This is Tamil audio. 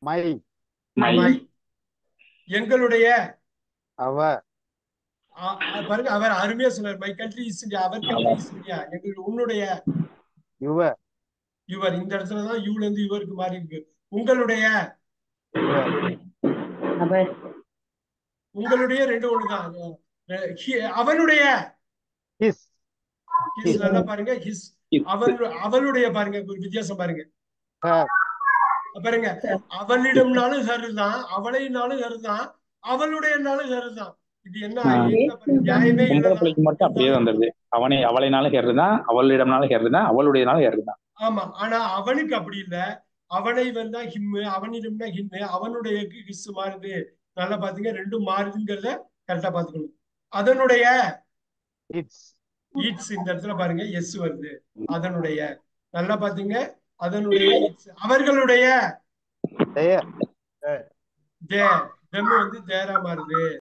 மை மை மை எங்களுடைய அவ அ- அ- பாருங்க அவர் அருமையா சொன்னார் மை கண்ட்ரி இஸ் இந்தியா அவர் கண்ட்ரி இஸ் இந்தியா எங்களுக்கு உன்னுடைய யுவ இவர் இந்த இடத்துல தான் யூல இருந்து இவருக்கு மாறி இருக்கு உங்களுடைய அவர் உங்களுடைய ரெண்டு ஒண்ணுதான் அஹ் he- அவனுடைய ஹிஸ் his நல்லா பாருங்க ஹிஸ் அவன் அவளுடைய பாருங்க ஒரு வித்தியாசம் பாருங்க ஹர் பாருங்க அவளிடம்னாலும் ஹருதான் அவளைனாலும் ஹருதான் அவளுடையனாலும் ஹருதான் இது என்ன ஆ. என்ன பாருங்க, நியாயமே பொம்பளை இல்லதான் பிள்ளைக்கு மட்டும் அப்படியே வந்துருது அவனை அவளைனாலும் ஹெரு தான் அவளிடம்னாலும் ஹெரு தான் அவளுடையனாலும் ஹெரு தான் ஆமா ஆனா அவனுக்கு அப்படி இல்ல அவனை வந்தா ஹிம்மு அவனிடம்னா ஹிம்மு அவனுடைய ஹிஸ் மாறுது நல்லா பாத்தீங்க ரெண்டும் மாறுதுங்கிறத கரெக்டா பாத்துக்கணும் அதனுடைய இட்ஸ் ஈட்ஸ் இந்த இடத்துல பாருங்க எஸ் வருது அதனுடைய நல்லா பாத்தீங்க அதனுடைய its. அவர்களுடைய தேர் தே தெம் வந்து தேரா மாறுது